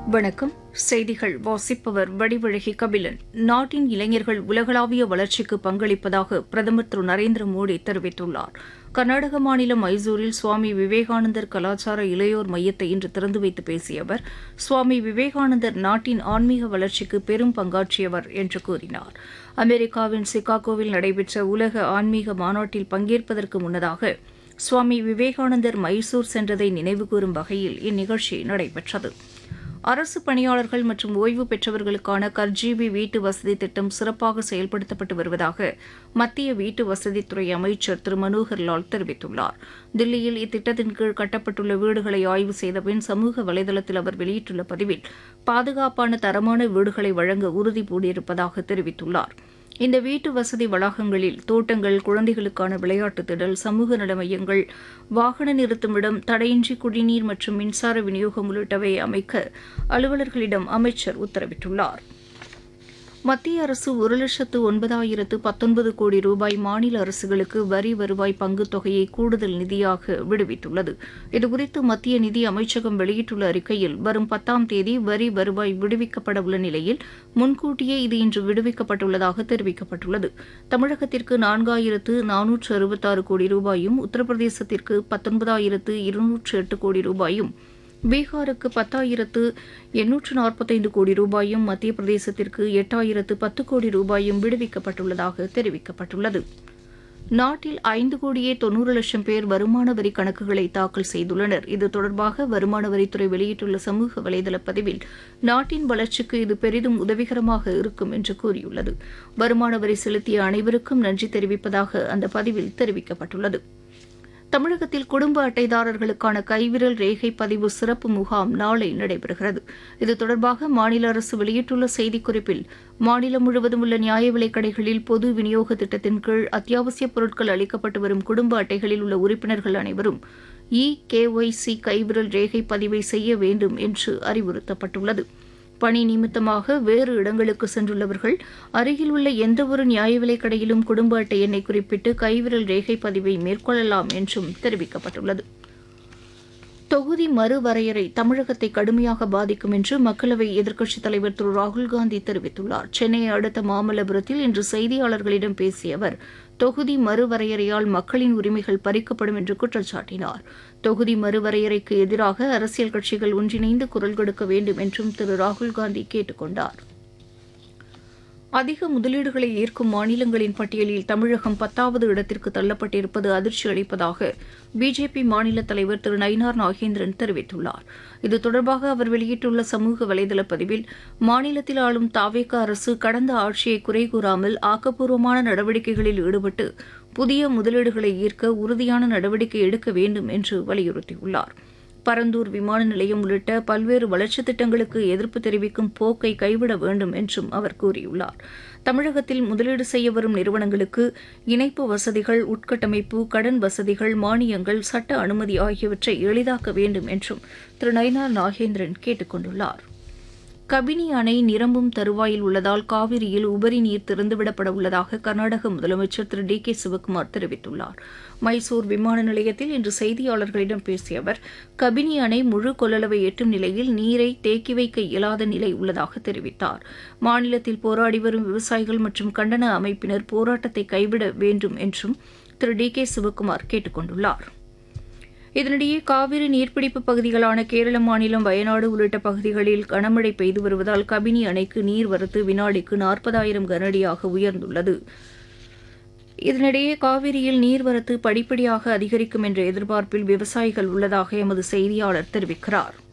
வணக்கம் செய்திகள் வாசிப்பவர் வடிவழகி கபிலன் நாட்டின் இளைஞர்கள் உலகளாவிய வளர்ச்சிக்கு பங்களிப்பதாக பிரதமர் திரு நரேந்திர மோடி தெரிவித்துள்ளார் கர்நாடக மாநிலம் மைசூரில் சுவாமி விவேகானந்தர் கலாச்சார இளையோர் மையத்தை இன்று திறந்து வைத்து பேசிய அவர் சுவாமி விவேகானந்தர் நாட்டின் ஆன்மீக வளர்ச்சிக்கு பெரும் பங்காற்றியவர் என்று கூறினார் அமெரிக்காவின் சிகாகோவில் நடைபெற்ற உலக ஆன்மீக மாநாட்டில் பங்கேற்பதற்கு முன்னதாக சுவாமி விவேகானந்தர் மைசூர் சென்றதை நினைவுகூரும் வகையில் இந்நிகழ்ச்சி நடைபெற்றது அரசு பணியாளர்கள் மற்றும் ஓய்வு பெற்றவர்களுக்கான கர்ஜீவி வீட்டு வசதி திட்டம் சிறப்பாக செயல்படுத்தப்பட்டு வருவதாக மத்திய வீட்டு வசதித்துறை அமைச்சர் திரு மனோகர் லால் தெரிவித்துள்ளார் தில்லியில் இத்திட்டத்தின் கீழ் கட்டப்பட்டுள்ள வீடுகளை ஆய்வு செய்த பின் சமூக வலைதளத்தில் அவர் வெளியிட்டுள்ள பதிவில் பாதுகாப்பான தரமான வீடுகளை வழங்க உறுதி பூண்டிருப்பதாக தெரிவித்துள்ளார் இந்த வீட்டு வசதி வளாகங்களில் தோட்டங்கள் குழந்தைகளுக்கான விளையாட்டு திடல் சமூக நல மையங்கள் வாகன நிறுத்துமிடம் தடையின்றி குடிநீர் மற்றும் மின்சார விநியோகம் உள்ளிட்டவை அமைக்க அலுவலர்களிடம் அமைச்சர் உத்தரவிட்டுள்ளார் மத்திய அரசு ஒரு லட்சத்து ஒன்பதாயிரத்து பத்தொன்பது கோடி ரூபாய் மாநில அரசுகளுக்கு வரி வருவாய் பங்குத் தொகையை கூடுதல் நிதியாக விடுவித்துள்ளது இதுகுறித்து மத்திய நிதி அமைச்சகம் வெளியிட்டுள்ள அறிக்கையில் வரும் பத்தாம் தேதி வரி வருவாய் விடுவிக்கப்பட உள்ள நிலையில் முன்கூட்டியே இது இன்று விடுவிக்கப்பட்டுள்ளதாக தெரிவிக்கப்பட்டுள்ளது தமிழகத்திற்கு நான்காயிரத்து நானூற்று அறுபத்தாறு கோடி ரூபாயும் உத்தரப்பிரதேசத்திற்கு பத்தொன்பதாயிரத்து இருநூற்று எட்டு கோடி ரூபாயும் பீகாருக்கு பத்தாயிரத்து எண்ணூற்று நாற்பத்தைந்து கோடி ரூபாயும் மத்திய பிரதேசத்திற்கு எட்டாயிரத்து பத்து கோடி ரூபாயும் விடுவிக்கப்பட்டுள்ளதாக தெரிவிக்கப்பட்டுள்ளது நாட்டில் ஐந்து கோடியே தொன்னூறு லட்சம் பேர் வருமான வரி கணக்குகளை தாக்கல் செய்துள்ளனர் இது தொடர்பாக வருமான வரித்துறை வெளியிட்டுள்ள சமூக வலைதள பதிவில் நாட்டின் வளர்ச்சிக்கு இது பெரிதும் உதவிகரமாக இருக்கும் என்று கூறியுள்ளது வருமான வரி செலுத்திய அனைவருக்கும் நன்றி தெரிவிப்பதாக அந்த பதிவில் தெரிவிக்கப்பட்டுள்ளது தமிழகத்தில் குடும்ப அட்டைதாரர்களுக்கான கைவிரல் ரேகை பதிவு சிறப்பு முகாம் நாளை நடைபெறுகிறது இது தொடர்பாக மாநில அரசு வெளியிட்டுள்ள செய்திக்குறிப்பில் மாநிலம் முழுவதும் உள்ள நியாய விலைக் கடைகளில் பொது விநியோக திட்டத்தின் கீழ் அத்தியாவசியப் பொருட்கள் அளிக்கப்பட்டு வரும் குடும்ப அட்டைகளில் உள்ள உறுப்பினர்கள் அனைவரும் இ கேஒய்சி கைவிரல் ரேகை பதிவை செய்ய வேண்டும் என்று அறிவுறுத்தப்பட்டுள்ளது பணி நிமித்தமாக வேறு இடங்களுக்கு சென்றுள்ளவர்கள் அருகில் உள்ள எந்தவொரு நியாய விலைக் கடையிலும் குடும்ப அட்டை எண்ணை குறிப்பிட்டு கைவிரல் ரேகை பதிவை மேற்கொள்ளலாம் என்றும் தெரிவிக்கப்பட்டுள்ளது தொகுதி மறுவரையறை தமிழகத்தை கடுமையாக பாதிக்கும் என்று மக்களவை எதிர்க்கட்சித் தலைவர் திரு ராகுல்காந்தி தெரிவித்துள்ளார் சென்னையை அடுத்த மாமல்லபுரத்தில் இன்று செய்தியாளர்களிடம் பேசிய அவர் தொகுதி மறுவரையறையால் மக்களின் உரிமைகள் பறிக்கப்படும் என்று குற்றம் சாட்டினார் தொகுதி மறுவரையறைக்கு எதிராக அரசியல் கட்சிகள் ஒன்றிணைந்து குரல் கொடுக்க வேண்டும் என்றும் திரு ராகுல்காந்தி கேட்டுக் கொண்டார் அதிக முதலீடுகளை ஈர்க்கும் மாநிலங்களின் பட்டியலில் தமிழகம் பத்தாவது இடத்திற்கு தள்ளப்பட்டிருப்பது அதிர்ச்சி அளிப்பதாக பிஜேபி மாநில தலைவர் திரு நயினார் நாகேந்திரன் தெரிவித்துள்ளார் இது தொடர்பாக அவர் வெளியிட்டுள்ள சமூக வலைதள பதிவில் மாநிலத்தில் ஆளும் தாவேக அரசு கடந்த ஆட்சியை குறை கூறாமல் ஆக்கப்பூர்வமான நடவடிக்கைகளில் ஈடுபட்டு புதிய முதலீடுகளை ஈர்க்க உறுதியான நடவடிக்கை எடுக்க வேண்டும் என்று வலியுறுத்தியுள்ளார் பரந்தூர் விமான நிலையம் உள்ளிட்ட பல்வேறு வளர்ச்சித் திட்டங்களுக்கு எதிர்ப்பு தெரிவிக்கும் போக்கை கைவிட வேண்டும் என்றும் அவர் கூறியுள்ளார் தமிழகத்தில் முதலீடு செய்ய வரும் நிறுவனங்களுக்கு இணைப்பு வசதிகள் உட்கட்டமைப்பு கடன் வசதிகள் மானியங்கள் சட்ட அனுமதி ஆகியவற்றை எளிதாக்க வேண்டும் என்றும் திரு நயினார் நாகேந்திரன் கேட்டுக் கொண்டுள்ளார் கபினி அணை நிரம்பும் தருவாயில் உள்ளதால் காவிரியில் உபரி நீர் திறந்துவிடப்பட உள்ளதாக கர்நாடக முதலமைச்சர் திரு டி கே சிவக்குமார் தெரிவித்துள்ளார் மைசூர் விமான நிலையத்தில் இன்று செய்தியாளர்களிடம் பேசிய அவர் கபினி அணை முழு கொள்ளளவை எட்டும் நிலையில் நீரை தேக்கி வைக்க இயலாத நிலை உள்ளதாக தெரிவித்தார் மாநிலத்தில் போராடி வரும் விவசாயிகள் மற்றும் கண்டன அமைப்பினர் போராட்டத்தை கைவிட வேண்டும் என்றும் திரு டி கே சிவக்குமார் கேட்டுக் கொண்டுள்ளார் இதனிடையே காவிரி நீர்பிடிப்பு பகுதிகளான கேரள மாநிலம் வயநாடு உள்ளிட்ட பகுதிகளில் கனமழை பெய்து வருவதால் கபினி அணைக்கு நீர்வரத்து வினாடிக்கு நாற்பதாயிரம் கனஅடியாக உயர்ந்துள்ளது இதனிடையே காவிரியில் நீர்வரத்து படிப்படியாக அதிகரிக்கும் என்ற எதிர்பார்ப்பில் விவசாயிகள் உள்ளதாக எமது செய்தியாளர் தெரிவிக்கிறார்